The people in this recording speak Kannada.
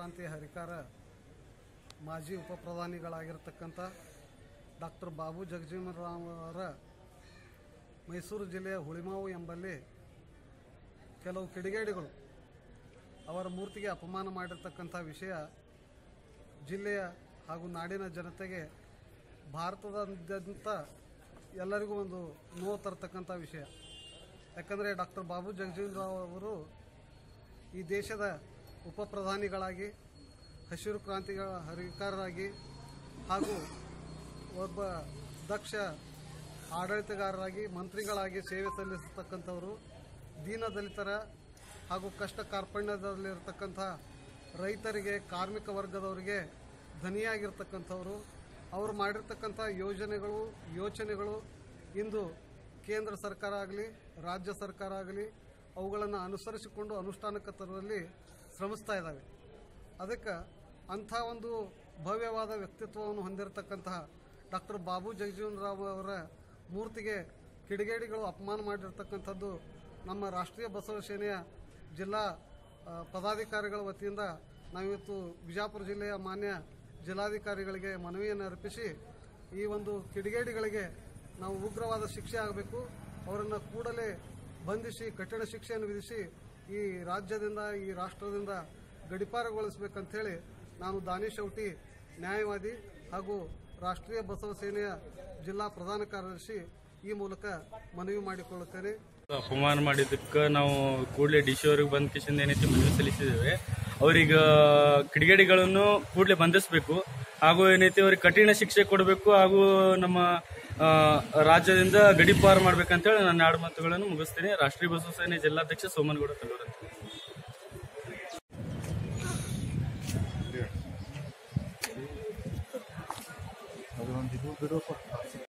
ಕ್ರಾಂತಿ ಹರಿಕಾರ ಮಾಜಿ ಉಪ ಪ್ರಧಾನಿಗಳಾಗಿರ್ತಕ್ಕಂಥ ಡಾಕ್ಟರ್ ಬಾಬು ಜಗಜೀವನರಾಮ್ ಅವರ ಮೈಸೂರು ಜಿಲ್ಲೆಯ ಹುಳಿಮಾವು ಎಂಬಲ್ಲಿ ಕೆಲವು ಕಿಡಿಗೇಡಿಗಳು ಅವರ ಮೂರ್ತಿಗೆ ಅಪಮಾನ ಮಾಡಿರ್ತಕ್ಕಂಥ ವಿಷಯ ಜಿಲ್ಲೆಯ ಹಾಗೂ ನಾಡಿನ ಜನತೆಗೆ ಭಾರತದಾದ್ಯಂತ ಎಲ್ಲರಿಗೂ ಒಂದು ನೋವು ತರತಕ್ಕಂಥ ವಿಷಯ ಯಾಕಂದರೆ ಡಾಕ್ಟರ್ ಬಾಬು ಜಗಜೀವನ್ ರಾವ್ ಅವರು ಈ ದೇಶದ ಉಪ ಪ್ರಧಾನಿಗಳಾಗಿ ಹಸಿರು ಕ್ರಾಂತಿಗಳ ಹರಿಕಾರರಾಗಿ ಹಾಗೂ ಒಬ್ಬ ದಕ್ಷ ಆಡಳಿತಗಾರರಾಗಿ ಮಂತ್ರಿಗಳಾಗಿ ಸೇವೆ ಸಲ್ಲಿಸತಕ್ಕಂಥವರು ದೀನದಲಿತರ ಹಾಗೂ ಕಷ್ಟ ಕಾರ್ಪಣ್ಯದಲ್ಲಿರ್ತಕ್ಕಂಥ ರೈತರಿಗೆ ಕಾರ್ಮಿಕ ವರ್ಗದವರಿಗೆ ಧನಿಯಾಗಿರ್ತಕ್ಕಂಥವರು ಅವರು ಮಾಡಿರ್ತಕ್ಕಂಥ ಯೋಜನೆಗಳು ಯೋಚನೆಗಳು ಇಂದು ಕೇಂದ್ರ ಸರ್ಕಾರ ಆಗಲಿ ರಾಜ್ಯ ಸರ್ಕಾರ ಆಗಲಿ ಅವುಗಳನ್ನು ಅನುಸರಿಸಿಕೊಂಡು ಅನುಷ್ಠಾನಕ್ಕೆ ತರುವಲ್ಲಿ ಶ್ರಮಿಸ್ತಾ ಇದ್ದಾವೆ ಅದಕ್ಕೆ ಅಂಥ ಒಂದು ಭವ್ಯವಾದ ವ್ಯಕ್ತಿತ್ವವನ್ನು ಹೊಂದಿರತಕ್ಕಂತಹ ಡಾಕ್ಟರ್ ಬಾಬು ಜಗಜೀವನ್ ರಾವ್ ಅವರ ಮೂರ್ತಿಗೆ ಕಿಡಿಗೇಡಿಗಳು ಅಪಮಾನ ಮಾಡಿರ್ತಕ್ಕಂಥದ್ದು ನಮ್ಮ ರಾಷ್ಟ್ರೀಯ ಬಸವ ಸೇನೆಯ ಜಿಲ್ಲಾ ಆ, ಪದಾಧಿಕಾರಿಗಳ ವತಿಯಿಂದ ನಾವಿವತ್ತು ಬಿಜಾಪುರ ಜಿಲ್ಲೆಯ ಮಾನ್ಯ ಜಿಲ್ಲಾಧಿಕಾರಿಗಳಿಗೆ ಮನವಿಯನ್ನು ಅರ್ಪಿಸಿ ಈ ಒಂದು ಕಿಡಿಗೇಡಿಗಳಿಗೆ ನಾವು ಉಗ್ರವಾದ ಶಿಕ್ಷೆ ಆಗಬೇಕು ಅವರನ್ನು ಕೂಡಲೇ ಬಂಧಿಸಿ ಕಠಿಣ ಶಿಕ್ಷೆಯನ್ನು ವಿಧಿಸಿ ಈ ರಾಜ್ಯದಿಂದ ಈ ರಾಷ್ಟ್ರದಿಂದ ಗಡಿಪಾರಗೊಳಿಸಬೇಕಂತೇಳಿ ನಾನು ದಾನಿಶ್ ಔಟಿ ನ್ಯಾಯವಾದಿ ಹಾಗೂ ರಾಷ್ಟ್ರೀಯ ಬಸವ ಸೇನೆಯ ಜಿಲ್ಲಾ ಪ್ರಧಾನ ಕಾರ್ಯದರ್ಶಿ ಈ ಮೂಲಕ ಮನವಿ ಮಾಡಿಕೊಳ್ಳುತ್ತೇನೆ ಅಪಮಾನ ಮಾಡಿದ್ದಕ್ಕೆ ನಾವು ಕೂಡಲೇ ಡಿ ಸಿ ಅವ್ರಿಗೆ ಬಂದ ಕಿಶನ್ ಏನೈತಿ ಮನವಿ ಸಲ್ಲಿಸಿದ್ದೇವೆ ಅವ್ರೀಗ ಕಿಡಿಗೇಡಿಗಳನ್ನು ಕೂಡಲೇ ಬಂಧಿಸಬೇಕು ಹಾಗೂ ಏನೈತಿ ಅವ್ರಿಗೆ ಕಠಿಣ ಶಿಕ್ಷೆ ಕೊಡಬೇಕು ಹಾಗೂ ನಮ್ಮ ಆ, ರಾಜ್ಯದಿಂದ ಗಡಿಪಾರು ಮಾಡ್ಬೇಕಂತೇಳಿ ನನ್ನ ಎರಡು ಮಾತುಗಳನ್ನು ಮುಗಿಸ್ತೇನೆ ರಾಷ್ಟ್ರೀಯ ಬಸವ ಸೇನೆ ಜಿಲ್ಲಾಧ್ಯಕ್ಷ ಸೋಮನಗೌಡ ಕಲ್ಲೂರ್ ಅಂತ ಅದೊಂದು ಇದು ಬಿಡು